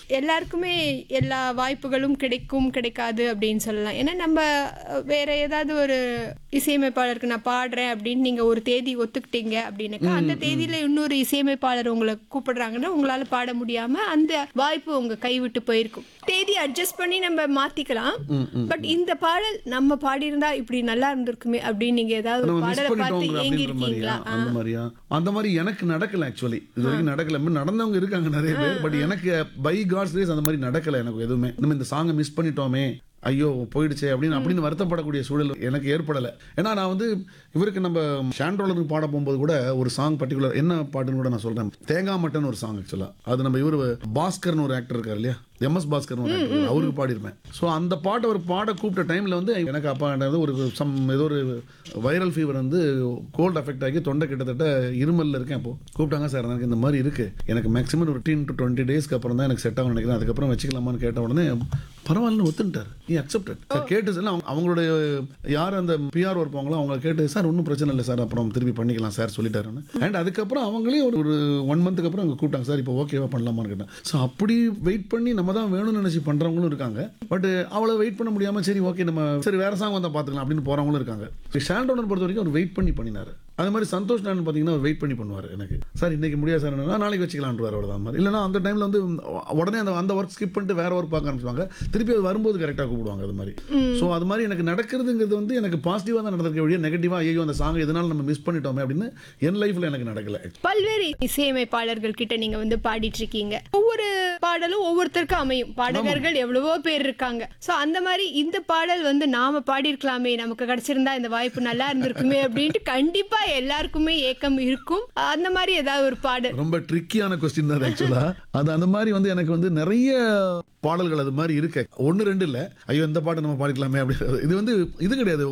எல்லாருக்குமே எல்லா வாய்ப்புகளும் கிடைக்கும் கிடைக்காது அப்படின்னு சொல்லலாம் ஏன்னா நம்ம அஹ், வேற ஏதாவது ஒரு இசையமைப்பாளருக்கு நான் பாடுறேன் அப்படின்னு நீங்க ஒரு தேதி ஒத்துக்கிட்டீங்க அப்படின்னாக்கா அந்த தேதியில இன்னொரு இசையமைப்பாளர் உங்களை கூப்பிடுறாங்கன்னா உங்களால பாட முடியாம அந்த வாய்ப்பு உங்க கைவிட்டு போயிருக்கும் தேதி அட்ஜஸ்ட் பண்ணி நம்ம மாத்திக்கலாம் பட் இந்த பாடல் நம்ம பாடியிருந்தா இப்படி நல்லா இருந்திருக்குமே அப்படின்னு நீங்க ஏதாவது ஒரு நம்ம மிஸ் பாடலை பார்த்து பண்ணிட்டோங்கிற ஏங்கி அப்படின்ற மாதிரியா இருக்கீங்களா அந்த மாதிரியா அந்த மாதிரி எனக்கு நடக்கல ஆக்சுவலி இது வரைக்கும் நடக்கல இன்னும் நடந்தவங்க இருக்காங்க நிறைய பேர் பட் எனக்கு பை காட்ஸ் ரேஸ் அந்த மாதிரி நடக்கல எனக்கு எதுவுமே நம்ம இந்த சாங்கை மிஸ் பண்ணிட்டோமே ஐயோ போயிடுச்சே அப்படின்னு அப்படின்னு வருத்தப்படக்கூடிய சூழல் எனக்கு ஏற்படலை ஏன்னா நான் வந்து இவருக்கு நம்ம ஷாண்ட்ரோலருக்கு பாட போகும்போது கூட ஒரு சாங் பர்டிகுலர் என்ன பாட்டுன்னு கூட நான் சொல்றேன் தேங்காய் மட்டன் ஒரு சாங் ஆக்சுவலாக அது நம்ம இவர் பாஸ்கர்னு ஒரு ஆக்டர் இருக்கார் இல்லையா எம்எஸ் பாஸ்கர்னு ஒரு actor இருக்காரு. அவருக்கு பாடியிருப்பேன் ஸோ அந்த பாட்டை அவர் பாட கூப்பிட்ட டைமில் வந்து எனக்கு அப்பா என்னது ஒரு சம் ஏதோ ஒரு வைரல் ஃபீவர் வந்து கோல்ட் அஃபெக்ட் ஆகி தொண்டை கிட்டத்தட்ட இருமல்ல இருக்கேன் அப்போ கூப்பிட்டாங்க சார் எனக்கு இந்த மாதிரி இருக்கு எனக்கு மேக்ஸிமம் ஒரு ஃபிஃப்டீன் டு டுவெண்ட்டி டேஸ்க்கு அப்புறம் தான் எனக்கு செட் ஆகும் நினைக்கிறேன் அதுக்கப்புறம் வச்சுக்கலாமான்னு கேட்ட உடனே பரவாயில்லன்னு ஒத்துட்டார் நீ அக்செப்டட் கேட்டு சார் அவங்க- அவங்களுடைய யார் அந்த பிஆர் இருப்பாங்களோ அவங்க கேட்டு சார் ஒன்றும் பிரச்சனை இல்லை சார் அப்புறம் திருப்பி பண்ணிக்கலாம் சார் சொல்லிட்டாருன்னு அண்ட் அதுக்கப்புறம் அவங்களே ஒரு ஒரு ஒன் மந்த்துக்கு அப்புறம் அவங்க கூப்பிட்டாங்க சார் இப்போ ஓகேவா பண்ணலாமான்னு கேட்டேன் ஸோ அப்படி வெயிட் பண்ணி நம்ம தான் வேணும்னு நினச்சி பண்ணுறவங்களும் இருக்காங்க பட் அவ்வளோ வெயிட் பண்ண முடியாமல் சரி ஓகே நம்ம சரி வேற சாங் வந்தால் பார்த்துக்கலாம் அப்படின்னு போகிறவங்களும் இருக்காங்க ஷாண்டோனர் பொறுத்த வரைக்கும் அவர் வெயிட் பண்ணி பண்ணினார் அது மாதிரி சந்தோஷ் நான் பார்த்தீங்கன்னா அவர் வெயிட் பண்ணி பண்ணுவார் எனக்கு சார் இன்னைக்கு முடியாது சார் என்னன்னா நாளைக்கு வச்சுக்கலான்றார் அவ்வளோதான் மாதிரி இல்லைனா அந்த டைமில் வந்து உடனே அந்த அந்த ஒர்க் ஸ்கிப் பண்ணிட்டு வேற ஒர்க் பார்க்க ஆரம்பிச்சுவாங்க திருப்பி அது வரும்போது கரெக்டாக கூப்பிடுவாங்க அது மாதிரி ஸோ அது மாதிரி எனக்கு நடக்கிறதுங்கிறது வந்து எனக்கு பாசிட்டிவாக தான் நடந்திருக்க வழியாக நெகட்டிவாக ஐயோ அந்த சாங் எதனால நம்ம மிஸ் பண்ணிட்டோமே அப்படின்னு என் லைஃப்பில் எனக்கு நடக்கல பல்வேறு இசையமைப்பாளர்கள் கிட்ட நீங்க வந்து பாடிட்டு இருக்கீங்க ஒவ்வொரு பாடலும் ஒவ்வொருத்தருக்கும் அமையும் பாடகர்கள் எவ்வளவோ பேர் இருக்காங்க சோ அந்த மாதிரி இந்த பாடல் வந்து நாம பாடியிருக்கலாமே நமக்கு கிடைச்சிருந்தா இந்த வாய்ப்பு நல்லா இருந்திருக்குமே அப்படின்ட்டு கண்டிப்பா எல்லாருக்குமே ஏக்கம் இருக்கும் அந்த மாதிரி ஏதாவது ஒரு பாடல் ரொம்ப ட்ரிக்கியான கொஸ்டின் தான் ஆக்சுவலாக அது அந்த மாதிரி வந்து எனக்கு வந்து நிறைய பாடல்கள் அது மாதிரி இருக்கு ஒன்று ரெண்டு இல்லை ஐயோ இந்த பாட்டு நம்ம பாடிக்கலாமே அப்படி இது வந்து இது கிடையாது